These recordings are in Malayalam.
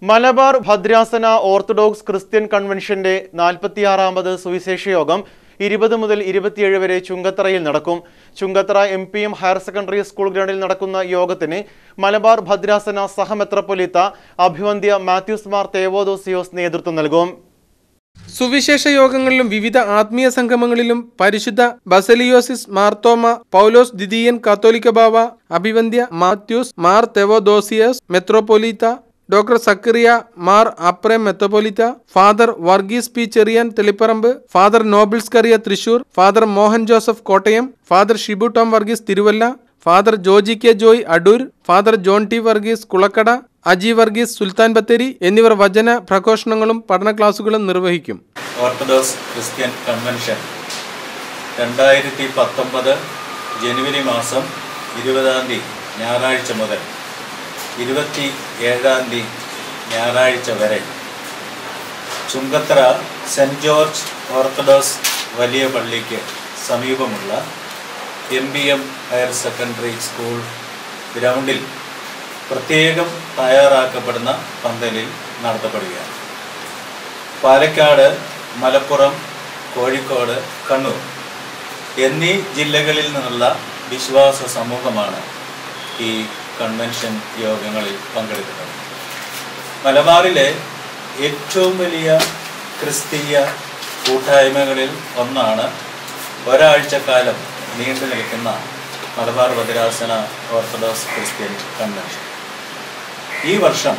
മലബാർ ഭദ്രാസന ഓർത്തഡോക്സ് ക്രിസ്ത്യൻ കൺവെൻഷന്റെ നാൽപ്പത്തിയാറാമത് സുവിശേഷ യോഗം ഇരുപത് മുതൽ ഇരുപത്തിയേഴ് വരെ ചുങ്കത്തറയിൽ നടക്കും Chungathara M P M higher secondary school ഗ്രൗണ്ടിൽ നടക്കുന്ന യോഗത്തിന് മലബാർ ഭദ്രാസന സഹമെത്രപ്പൊലിത്ത അഭിവന്ധ്യ മാത്യൂസ് മാർ തേവോദോസിയോസ് നേതൃത്വം നൽകും സുവിശേഷ യോഗങ്ങളിലും വിവിധ ആത്മീയ സംഗമങ്ങളിലും പരിശുദ്ധ ബസലിയോസിസ് മാർത്തോമ പൗലോസ് ദ്വിതീയൻ കാത്തോലിക്ക ബാവ അഭിവന്ധ്യ മാത്യൂസ് മാർ തെവോദോസിയസ് മെത്രോപൊലീത്ത ഡോക്ടർ സക്കറിയ മാർ അപ്രേം മെത്രോപൊലിത്ത father Varghese P Cherian Thelipparambu father Nobles Kuriya Thrissur father Mohan Joseph Kottayam father Shibu Tom Varghese Thiruvalla father Joji K Joy Adoor father John T Varghese Kulakkada Aji Varghese Sultan Bathery എന്നിവർ വചന പ്രഘോഷണങ്ങളും പഠന ക്ലാസുകളും നിർവഹിക്കും ഓർത്തഡോക്സ് ക്രിസ്ത്യൻ കൺവെൻഷൻ രണ്ടായിരത്തി പത്തൊമ്പത് ജനുവരി മാസം ഇരുപതാം തീയതി ഞായറാഴ്ച മുതൽ ഇരുപത്തി ഏഴാം തീയതി ഞായറാഴ്ച വരെ ചുങ്കത്തറ സെൻറ് ജോർജ് ഓർത്തഡോക്സ് വലിയ പള്ളിക്ക് സമീപമുള്ള M B M higher secondary school ഗ്രൗണ്ടിൽ പ്രത്യേകം തയ്യാറാക്കപ്പെടുന്ന പന്തലിൽ നടത്തപ്പെടുകയാണ് പാലക്കാട് മലപ്പുറം കോഴിക്കോട് കണ്ണൂർ എന്നീ ജില്ലകളിൽ നിന്നുള്ള വിശ്വാസ സമൂഹമാണ് ഈ കൺവെൻഷൻ യോഗങ്ങളിൽ പങ്കെടുക്കുന്നത് മലബാറിലെ ഏറ്റവും വലിയ ക്രിസ്തീയ കൂട്ടായ്മകളിൽ ഒന്നാണ് ഒരാഴ്ചക്കാലം നീണ്ടു നിൽക്കുന്ന മലബാർ ഭദ്രാസന ഓർത്തഡോക്സ് ക്രിസ്ത്യൻ കൺവെൻഷൻ ഈ വർഷം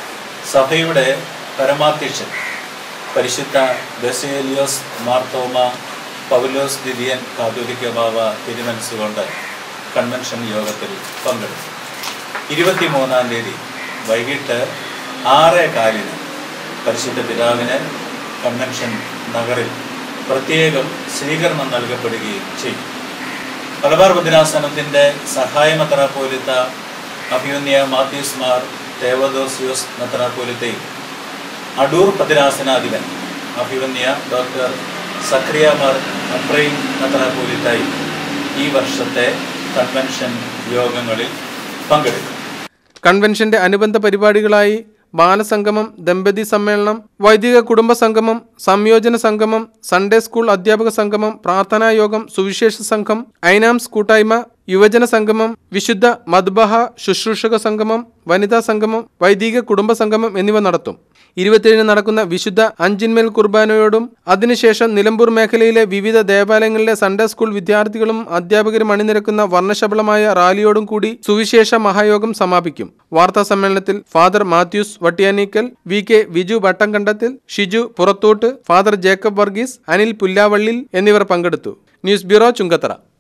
സഭയുടെ പരമാധ്യക്ഷൻ പരിശുദ്ധ ബസേലിയോസ് മാർത്തോമ പൗലോസ് ദിദിയൻ കാതോലിക്ക ബാവ തിരുമനസ്സുകൊണ്ട് കൺവെൻഷൻ യോഗത്തിൽ പങ്കെടുത്തു ഇരുപത്തിമൂന്നാം തീയതി വൈകിട്ട് ആറ് കാലിന് പരിശുദ്ധ പിതാവിന് കൺവെൻഷൻ നഗറിൽ പ്രത്യേകം സ്വീകരണം നൽകപ്പെടുകയും ചെയ്യും മലബാർ ഭദ്രാസനത്തിൻ്റെ സഹായ മെത്രാപ്പോലിത്ത അഭിമന്യ മാത്യൂസ് മാർ തേവദോസിയോസ് മെത്രാപ്പോലിത്തയും അടൂർ ഭദ്രാസനാധിപൻ അഭിമന്യ ഡോക്ടർ സക്രിയ മാർ അബ്രൈം മെത്രാപ്പോലിത്തായും ഈ വർഷത്തെ കൺവെൻഷൻ യോഗങ്ങളിൽ പങ്കെടുക്കും കൺവെൻഷന്റെ അനുബന്ധ പരിപാടികളായി ബാലസംഗമം ദമ്പതി സമ്മേളനം വൈദിക കുടുംബ സംഗമം സംയോജന സംഗമം സൺഡേ സ്കൂൾ അധ്യാപക സംഗമം പ്രാർത്ഥനാ യോഗം സുവിശേഷ സംഘം ഐനാംസ് കൂട്ടായ്മ യുവജന സംഗമം വിശുദ്ധ മദ്ബഹ ശുശ്രൂഷക സംഗമം വനിതാ സംഗമം വൈദിക കുടുംബ സംഗമം എന്നിവ നടത്തും ഇരുപത്തിയേഴിന് നടക്കുന്ന വിശുദ്ധ അഞ്ചിന്മേൽ കുർബാനയോടും അതിനുശേഷം നിലമ്പൂർ മേഖലയിലെ വിവിധ ദേവാലയങ്ങളിലെ സൺഡേ സ്കൂൾ വിദ്യാർത്ഥികളും അധ്യാപകരും അണിനിരക്കുന്ന വർണ്ണശബളമായ റാലിയോടും കൂടി സുവിശേഷ മഹായോഗം സമാപിക്കും വാർത്താ സമ്മേളനത്തിൽ father Mathews Vattiyanickal V K Viju Vattakandathil Shiju Purathottu father Jacob Varghese Anil Pullavallil എന്നിവർ പങ്കെടുത്തു ന്യൂസ് ബ്യൂറോ ചുങ്കത്തറ